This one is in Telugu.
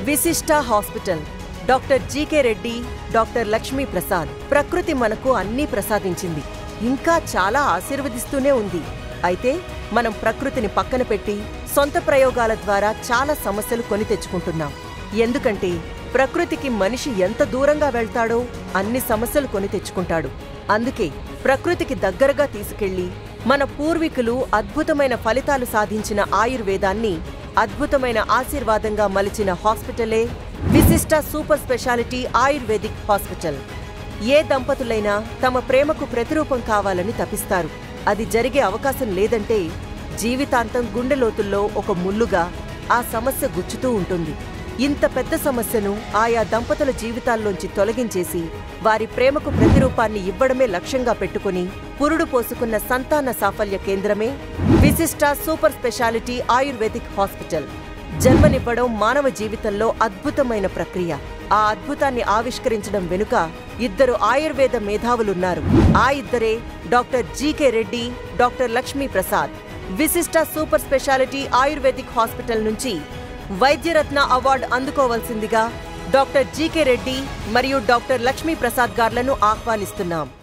విశిష్ట hospital doctor GK Reddy doctor Lakshmi Prasad ప్రకృతి మనకు అన్నీ ప్రసాదించింది ఇంకా చాలా ఆశీర్వదిస్తూనే ఉంది అయితే మనం ప్రకృతిని పక్కన పెట్టి సొంత ప్రయోగాల ద్వారా చాలా సమస్యలు కొని తెచ్చుకుంటున్నాం ఎందుకంటే ప్రకృతికి మనిషి ఎంత దూరంగా వెళ్తాడో అన్ని సమస్యలు కొని తెచ్చుకుంటాడు అందుకే ప్రకృతికి దగ్గరగా తీసుకెళ్లి మన పూర్వీకులు అద్భుతమైన ఫలితాలు సాధించిన ఆయుర్వేదాన్ని అద్భుతమైన ఆశీర్వాదంగా మలిచిన హాస్పిటలే Vishishta super speciality ayurvedic hospital ఏ దంపతులైనా తమ ప్రేమకు ప్రతిరూపం కావాలని తపిస్తారు అది జరిగే అవకాశం లేదంటే జీవితాంతం గుండె లోతుల్లో ఒక ముల్లుగా ఆ సమస్య గుచ్చుతూ ఉంటుంది ఇంత పెద్ద సమస్యను ఆయా దంపతుల జీవితాల్లోంచి తొలగించేసి వారి ప్రేమకు ప్రతిరూపాన్ని ఇవ్వడమే లక్ష్యంగా పెట్టుకుని పురుడు పోసుకున్న సంతాన సాఫల్య కేంద్రమే Vishishta super speciality ayurvedic hospital జన్మనివ్వడం మానవ జీవితంలో అద్భుతమైన ప్రక్రియ ఆ అద్భుతాన్ని ఆవిష్కరించడం వెనుక ఇద్దరు ఆయుర్వేద మేధావులున్నారు ఆ ఇద్దరే doctor GK Reddy doctor Lakshmi Prasad Vishishta super speciality ayurvedic hospital నుంచి వైద్యరత్న అవార్డు అందుకోవాల్సిందిగా డాక్టర్ జీకే రెడ్డి మరియు డాక్టర్ లక్ష్మీ ప్రసాద్ గార్లను ఆహ్వానిస్తున్నాం